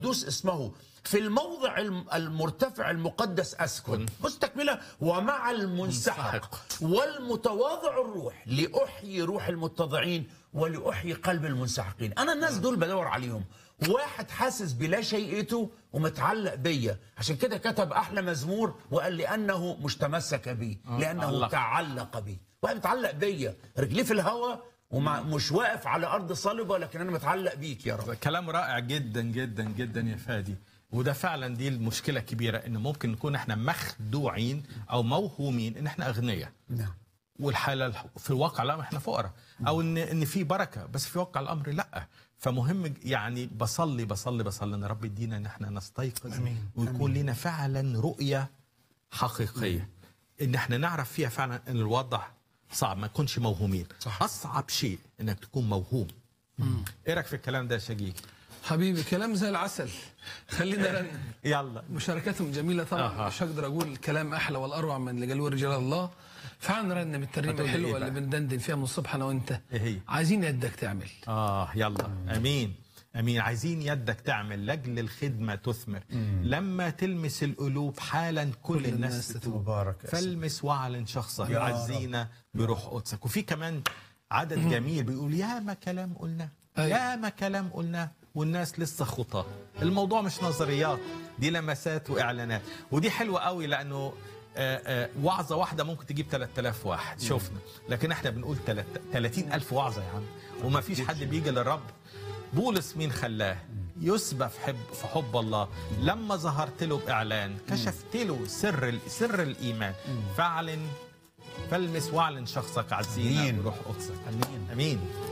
القدوس اسمه في الموضع الم- المرتفع المقدس أسكن مستكملة ومع المنسحق والمتواضع الروح لأحيي روح المتضعين ولأحيي قلب المنسحقين أنا الناس دول بدور عليهم واحد حاسس بلا شيئته ومتعلق بيا عشان كده كتب أحلى مزمور وقال لأنه مش تمسك بي لأنه تعلق. تعلق بي واحد متعلق بيا رجليه في الهواء ومش واقف على أرض صلبة لكن أنا متعلق بيك يا رب كلام رائع جدا جدا جدا يا فادي وده فعلا دي المشكله الكبيره ان ممكن نكون احنا مخدوعين او موهومين ان احنا اغنياء نعم والحاله الح- في الواقع لا احنا فقراء او ان ان في بركه بس في واقع الامر لا فمهم ج- يعني بصلي بصلي بصلي ان رب يدينا ان احنا نستيقظ أمين. ويكون لنا فعلا رؤيه حقيقيه ان احنا نعرف فيها فعلا ان الوضع صعب ما نكونش موهومين صح. اصعب شيء انك تكون موهوم ايه رايك في الكلام ده يا شقيق حبيبي كلام زي العسل خلينا نرنم يلا مشاركاتهم جميلة طبعا أها. مش هقدر اقول الكلام احلى والاروع من اللي قالوه رجال الله فعلا نرنم الترنيمه هتقولي الحلوه إيه اللي بقى؟ بندندن فيها من الصبح انا وانت ايه هي عايزين يدك تعمل آه يلا أمين أمين عايزين يدك تعمل لأجل الخدمة تثمر لما تلمس القلوب حالا كل, الناس تتوب مبارك فالمس واعلن شخصك يا عزينا بروح قدسك وفي كمان عدد جميل بيقول يا ما كلام قلناه أيوة. يا ما كلام قلناه والناس لسه خطاه الموضوع مش نظريات دي لمسات واعلانات ودي حلوه قوي لانه آه، آه، وعظه واحده ممكن تجيب 3000 واحد شفنا لكن احنا بنقول 30000 وعظه يا عم وما فيش حد بيجي للرب بولس مين خلاه يسبى في حب في حب الله لما ظهرت له باعلان كشفت له سر ال- سر الايمان فاعلن فالمس واعلن شخصك عزينا أمين. بروح قدسك امين امين